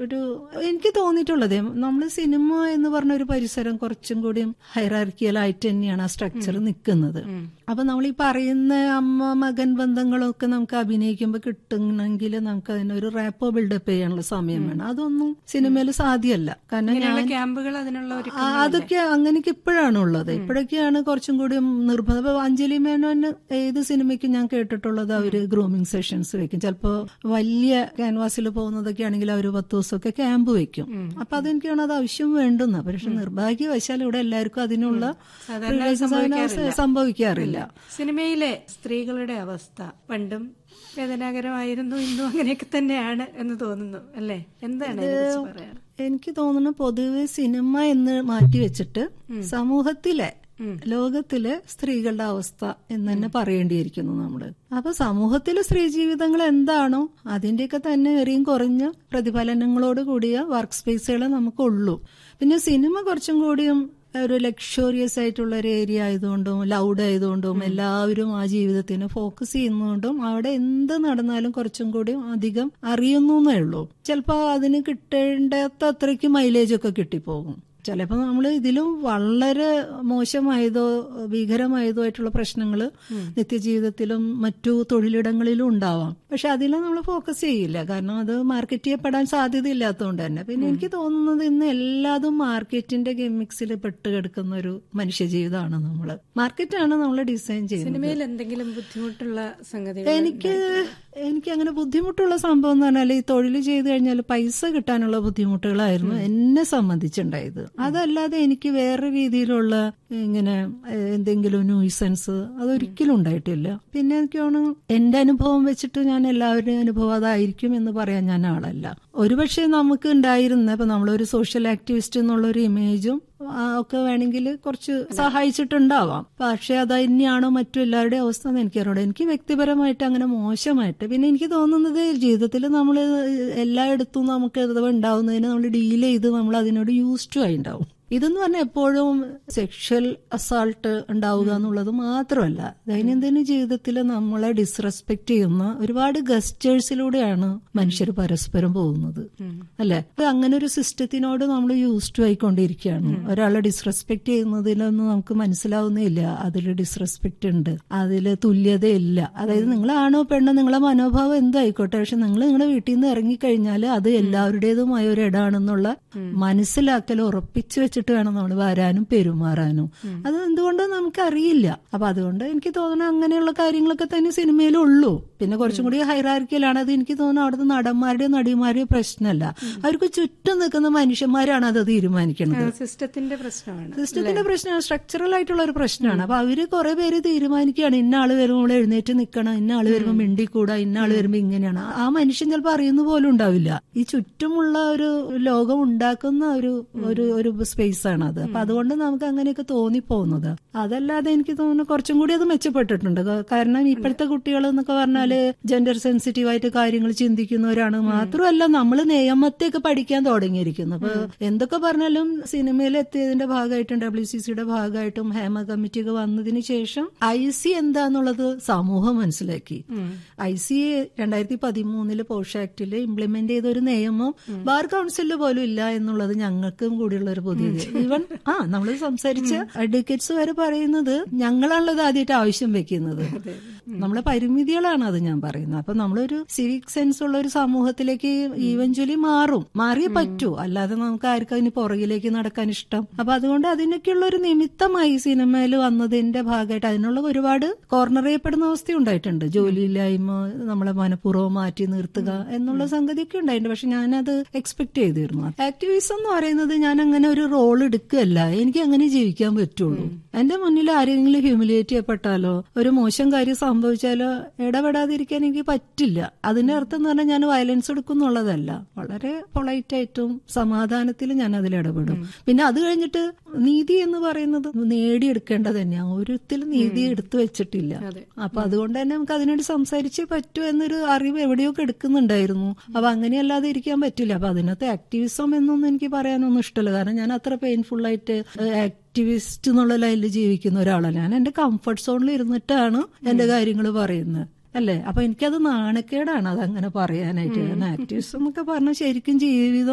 ഒരു എനിക്ക് തോന്നിയിട്ടുള്ളത് നമ്മൾ സിനിമ എന്ന് പറഞ്ഞ ഒരു പരിസരം കുറച്ചും കൂടിയും ഹൈറാർക്കിയലായിട്ട് തന്നെയാണ് ആ സ്ട്രക്ചർ നിൽക്കുന്നത് അപ്പൊ നമ്മൾ ഈ പറയുന്ന അമ്മ മകൻ ബന്ധങ്ങളൊക്കെ നമുക്ക് അഭിനയിക്കുമ്പോൾ കിട്ടണമെങ്കിൽ നമുക്ക് അതിനൊരു റാപ്പോ ബിൽഡപ്പ് ചെയ്യാനുള്ള സമയം വേണം അതൊന്നും സിനിമയിൽ സാധ്യമല്ല കാരണം ഞാൻ ഇങ്ങനെയുള്ള ക്യാമ്പുകൾ അതിനുള്ള ഒരു ആ, അതൊക്കെ അങ്ങനെയൊക്കെ ഇപ്പോഴാണ് ഉള്ളത് ഇപ്പോഴൊക്കെയാണ് കുറച്ചും കൂടി നിർബന്ധം ഇപ്പൊ അഞ്ജലി മേനോന് ഏത് സിനിമയ്ക്കും ഞാൻ കേട്ടിട്ടുള്ളത് അവര് ഗ്രൂമിങ് സെഷൻസ് വെക്കും ചിലപ്പോ വലിയ ക്യാൻവാസിൽ പോകുന്നതൊക്കെ ആണെങ്കിൽ അവർ പത്ത് ദിവസമൊക്കെ ക്യാമ്പ് വെക്കും അപ്പൊ അതെനിക്കാണ് അത് ആവശ്യം വേണ്ടുന്ന പക്ഷെ നിർഭാഗ്യവശാൽ ഇവിടെ എല്ലാവർക്കും അതിനുള്ള സാധാരണ privileges സംഭവിക്കാറില്ല. സംഭവിക്കാറില്ല സിനിമയിലെ സ്ത്രീകളുടെ അവസ്ഥ പണ്ടും വേദനാകരമായിരുന്നു ഇന്നും അങ്ങനെയൊക്കെ തന്നെയാണ് എന്ന് തോന്നുന്നു അല്ലേ എന്താണ് ഇതിനെക്കുറിച്ച് പറയാൻ എനിക്ക് തോന്നുന്നു പൊതുവെ സിനിമ എന്ന് മാറ്റി വെച്ചിട്ട് സമൂഹത്തിലെ ലോകത്തിലെ സ്ത്രീകളുടെ അവസ്ഥ എന്ന് തന്നെ പറയേണ്ടിയിരിക്കുന്നു നമ്മള് അപ്പൊ സമൂഹത്തിലെ സ്ത്രീ ജീവിതങ്ങൾ എന്താണോ അതിന്റെയൊക്കെ തന്നെ ഏറിയും കുറഞ്ഞ പ്രതിഫലനങ്ങളോട് കൂടിയ വർക്ക് സ്പേസുകളെ നമുക്കുള്ളൂ പിന്നെ സിനിമ കുറച്ചും കൂടിയും ഒരു ലക്ഷറിയസ് ആയിട്ടുള്ള ഒരു ഏരിയ ആയതുകൊണ്ടും ലൗഡ് ആയതുകൊണ്ടും എല്ലാവരും ആ ജീവിതത്തിന് ഫോക്കസ് ചെയ്യുന്നതുകൊണ്ടും അവിടെ എന്ത് നടന്നാലും കുറച്ചും കൂടി അധികം അറിയുന്നു എന്നേ ഉള്ളൂ ചിലപ്പോൾ അതിന് കിട്ടേണ്ടാത്ത അത്രയ്ക്ക് മൈലേജ് ഒക്കെ കിട്ടിപ്പോകും ചിലപ്പോൾ നമ്മൾ ഇതിലും വളരെ മോശമായതോ ഭീകരമായതോ ആയിട്ടുള്ള പ്രശ്നങ്ങൾ നിത്യജീവിതത്തിലും മറ്റു തൊഴിലിടങ്ങളിലും ഉണ്ടാവാം പക്ഷെ അതിലും നമ്മൾ ഫോക്കസ് ചെയ്യില്ല കാരണം അത് മാർക്കറ്റ് ചെയ്യപ്പെടാൻ സാധ്യതയില്ലാത്തതുകൊണ്ട് തന്നെ പിന്നെ എനിക്ക് തോന്നുന്നത് ഇന്ന് എല്ലാതും മാർക്കറ്റിന്റെ ഗെമിക്സിൽ പെട്ട് കിടക്കുന്ന ഒരു മനുഷ്യ ജീവിതമാണ് നമ്മൾ മാർക്കറ്റാണ് നമ്മൾ ഡിസൈൻ ചെയ്യുന്നത് സിനിമയിൽ എന്തെങ്കിലും ബുദ്ധിമുട്ടുള്ള സംഗതികൾ എനിക്ക് എനിക്ക് അങ്ങനെ ബുദ്ധിമുട്ടുള്ള സംഭവം എന്ന് പറഞ്ഞാൽ ഈ തൊഴിൽ ചെയ്ത് കഴിഞ്ഞാൽ പൈസ കിട്ടാനുള്ള ബുദ്ധിമുട്ടുകളായിരുന്നു എന്നെ സംബന്ധിച്ചുണ്ടായത് അതല്ലാതെ എനിക്ക് വേറെ രീതിയിലുള്ള ഇങ്ങനെ ഏഹ്, എന്തെങ്കിലും ന്യൂസൻസ് അതൊരിക്കലും ഉണ്ടായിട്ടില്ല പിന്നെ എനിക്ക് തോന്നുന്നു എന്റെ അനുഭവം വെച്ചിട്ട് ഞാൻ എല്ലാവരുടെയും അനുഭവം അതായിരിക്കും എന്ന് പറയാൻ ഞാൻ ആളല്ല ഒരുപക്ഷെ നമുക്ക് ഉണ്ടായിരുന്ന ഇപ്പൊ നമ്മളൊരു സോഷ്യൽ ആക്ടിവിസ്റ്റ് എന്നുള്ള ഒരു ഇമേജും ആ, ഒക്കെ വേണമെങ്കിൽ കുറച്ച് സഹായിച്ചിട്ടുണ്ടാവാം പക്ഷെ അത് തന്നെയാണോ മറ്റു എല്ലാവരുടെയും അവസ്ഥ എന്ന് എനിക്കറിയാം എനിക്ക് വ്യക്തിപരമായിട്ട് അങ്ങനെ മോശമായിട്ട് പിന്നെ എനിക്ക് തോന്നുന്നത് ജീവിതത്തിൽ നമ്മൾ എല്ലായിടത്തും നമുക്ക് ഇത് ഉണ്ടാവുന്നതിന് നമ്മൾ ഡീൽ ചെയ്ത് നമ്മൾ അതിനോട് യൂസ് ടു ആയിണ്ടാവും ഇതെന്ന് പറഞ്ഞാൽ എപ്പോഴും സെക്ഷൽ അസാൾട്ട് ഉണ്ടാവുക എന്നുള്ളത് മാത്രമല്ല ദൈനംദിന ജീവിതത്തിൽ നമ്മളെ ഡിസ്റെസ്പെക്ട് ചെയ്യുന്ന ഒരുപാട് ഗസ്റ്റേഴ്സിലൂടെയാണ് മനുഷ്യർ പരസ്പരം പോകുന്നത് അല്ലെ അത് അങ്ങനെ ഒരു സിസ്റ്റത്തിനോട് നമ്മൾ യൂസ് ടു ആയിക്കൊണ്ടിരിക്കുകയാണ് ഒരാളെ ഡിസ്റെസ്പെക്ട് ചെയ്യുന്നതിലൊന്നും നമുക്ക് മനസ്സിലാവുന്നില്ല അതിൽ ഡിസ്റെസ്പെക്ട് ഉണ്ട് അതിൽ തുല്യതയില്ല അതായത് നിങ്ങളാണോ പെണ്ണോ നിങ്ങളെ മനോഭാവം എന്തായിക്കോട്ടെ പക്ഷെ നിങ്ങൾ നിങ്ങളുടെ വീട്ടിൽ നിന്ന് ഇറങ്ങിക്കഴിഞ്ഞാൽ അത് എല്ലാവരുടേതുമായ ഒരു ഇടാണെന്നുള്ള മനസ്സിലാക്കൽ ഉറപ്പിച്ചു വെച്ചിട്ട് വേണം നമ്മൾ വരാനും പെരുമാറാനും അത് എന്തുകൊണ്ടോ നമുക്ക് അറിയില്ല അപ്പൊ അതുകൊണ്ട് എനിക്ക് തോന്നുന്നു അങ്ങനെയുള്ള കാര്യങ്ങളൊക്കെ തന്നെ സിനിമയിലുള്ളൂ പിന്നെ കുറച്ചും കൂടി ഹൈറാർക്കിയലാണ് അത് എനിക്ക് തോന്നുന്നു അവിടുത്തെ നടന്മാരുടെയോ നടിമാരുടെയോ പ്രശ്നമല്ല അവർക്ക് ചുറ്റും നിൽക്കുന്ന മനുഷ്യന്മാരാണ് അത് തീരുമാനിക്കുന്നത് സിസ്റ്റത്തിന്റെ പ്രശ്നമാണ് സിസ്റ്റത്തിന്റെ പ്രശ്നമാണ് സ്ട്രക്ചറൽ ആയിട്ടുള്ള ഒരു പ്രശ്നമാണ് അപ്പൊ അവര് കുറെ പേര് തീരുമാനിക്കുകയാണ് ഇന്ന ആള് വരുമ്പോൾ എഴുന്നേറ്റ് നിൽക്കണം ഇന്ന ആള് വരുമ്പോൾ മിണ്ടിക്കൂടാ ഇന്ന ആള് വരുമ്പോൾ ഇങ്ങനെയാണ് ആ മനുഷ്യൻ ചിലപ്പോൾ അറിയുന്ന പോലും ഉണ്ടാവില്ല ഈ ചുറ്റുമുള്ള ഒരു ലോകം ഉണ്ടാക്കുന്ന ഒരു ഒരു ഒരു സ്പേസ് ആണ് അത് അപ്പൊ അതുകൊണ്ട് നമുക്ക് അങ്ങനെയൊക്കെ തോന്നിപ്പോകുന്നത് അതല്ലാതെ എനിക്ക് തോന്നുന്നു കുറച്ചും കൂടി അത് മെച്ചപ്പെട്ടിട്ടുണ്ട് ക- കാരണം ഇപ്പോഴത്തെ കുട്ടികൾ എന്നൊക്കെ പറഞ്ഞാല് ജെൻഡർ സെൻസിറ്റീവ് ആയിട്ട് കാര്യങ്ങൾ ചിന്തിക്കുന്നവരാണ് മാത്രമല്ല നമ്മൾ നിയമത്തെയൊക്കെ പഠിക്കാൻ തുടങ്ങിയിരിക്കുന്നു അപ്പൊ എന്തൊക്കെ പറഞ്ഞാലും സിനിമയിൽ എത്തിയതിന്റെ ഭാഗമായിട്ടും ഡബ്ല്യു സി സിയുടെ ഭാഗമായിട്ടും ഹേമ കമ്മിറ്റി ഒക്കെ വന്നതിന് ശേഷം ഐ സി എന്താന്നുള്ളത് സമൂഹം മനസ്സിലാക്കി ഐ സി രണ്ടായിരത്തി പതിമൂന്നില് പോഷ് ആക്ടില് ഇംപ്ലിമെന്റ് ചെയ്ത ഒരു നിയമം ബാർ കൗൺസിലിൽ പോലും ഇല്ല എന്നുള്ളത് ഞങ്ങൾക്കും കൂടിയുള്ള ഒരു പുതിയത് ഈവൻ ആ നമ്മൾ സംസാരിച്ച അഡ്വക്കേറ്റ്സ് വരെ പറയുന്നത് ഞങ്ങളാണല്ലോ ഇത് ആദ്യമായിട്ട് ആവശ്യം വെക്കുന്നത് നമ്മളെ പരിമിതികളാണ് അത് ഞാൻ പറയുന്നത് അപ്പൊ നമ്മളൊരു സിവിക് സെൻസ് ഉള്ള ഒരു സമൂഹത്തിലേക്ക് ഈവൻച്വലി മാറും മാറിയേ പറ്റൂ അല്ലാതെ നമുക്ക് ആർക്കും അതിന് പുറകിലേക്ക് നടക്കാൻ ഇഷ്ടം അപ്പൊ അതുകൊണ്ട് അതിനൊക്കെയുള്ള ഒരു നിമിത്തമായി സിനിമയിൽ വന്നതിന്റെ ഭാഗമായിട്ട് അതിനുള്ള ഒരുപാട് കോർണർ ചെയ്യപ്പെടുന്ന അവസ്ഥ ഉണ്ടായിട്ടുണ്ട് ജോലിയില്ലായ്മ നമ്മളെ മനഃപൂർവ്വം മാറ്റി നിർത്തുക എന്നുള്ള സംഗതിയൊക്കെ ഉണ്ടായിട്ടുണ്ട് പക്ഷെ ഞാനത് എക്സ്പെക്ട് ചെയ്തിരുന്നു ആക്ടിവിസം എന്ന് പറയുന്നത് ഞാൻ അങ്ങനെ ഒരു റോൾ എടുക്കുകയല്ല എനിക്ക് അങ്ങനെ ജീവിക്കാൻ പറ്റുള്ളൂ എന്റെ മുന്നിൽ ആരെങ്കിലും ഹ്യൂമിലിയേറ്റ് ചെയ്യപ്പെട്ടാലോ ഒരു മോശം കാര്യം സംഭവിച്ചാലോ ഇടപെടാതിരിക്കാൻ എനിക്ക് പറ്റില്ല അതിന്റെ അർത്ഥം എന്ന് പറഞ്ഞാൽ ഞാൻ വയലൻസ് എടുക്കുന്നുള്ളതല്ല വളരെ പൊളൈറ്റ് ആയിട്ടും സമാധാനത്തിൽ ഞാൻ അതിൽ ഇടപെടും പിന്നെ അത് കഴിഞ്ഞിട്ട് നീതി എന്ന് പറയുന്നത് നേടിയെടുക്കേണ്ടത് തന്നെയാണ് ഒരുത്തിൽ നീതി എടുത്തു വെച്ചിട്ടില്ല അപ്പൊ അതുകൊണ്ട് തന്നെ നമുക്ക് അതിനോട് സംസാരിച്ചേ പറ്റൂ എന്നൊരു അറിവ് എവിടെയൊക്കെ എടുക്കുന്നുണ്ടായിരുന്നു അപ്പൊ അങ്ങനെയല്ലാതെ ഇരിക്കാൻ പറ്റില്ല അപ്പൊ അതിനകത്ത് ആക്ടിവിസം എന്നൊന്നും എനിക്ക് പറയാനൊന്നും ഇഷ്ടമല്ല കാരണം ഞാൻ അത്ര പെയിൻഫുൾ ആയിട്ട് ആക്ടിവിസ്റ്റ് എന്നുള്ള ലൈനിൽ ജീവിക്കുന്ന ഒരാളല്ല ഞാൻ എന്റെ കംഫർട്ട് സോണിൽ ഇരുന്നിട്ടാണ് എന്റെ കാര്യങ്ങൾ പറയുന്നത് അല്ലേ അപ്പൊ എനിക്കത് നാണക്കേടാണ് അത് അങ്ങനെ പറയാനായിട്ട് കാരണം ആക്ടിവിസം എന്നൊക്കെ പറഞ്ഞാൽ ശരിക്കും ജീവിതം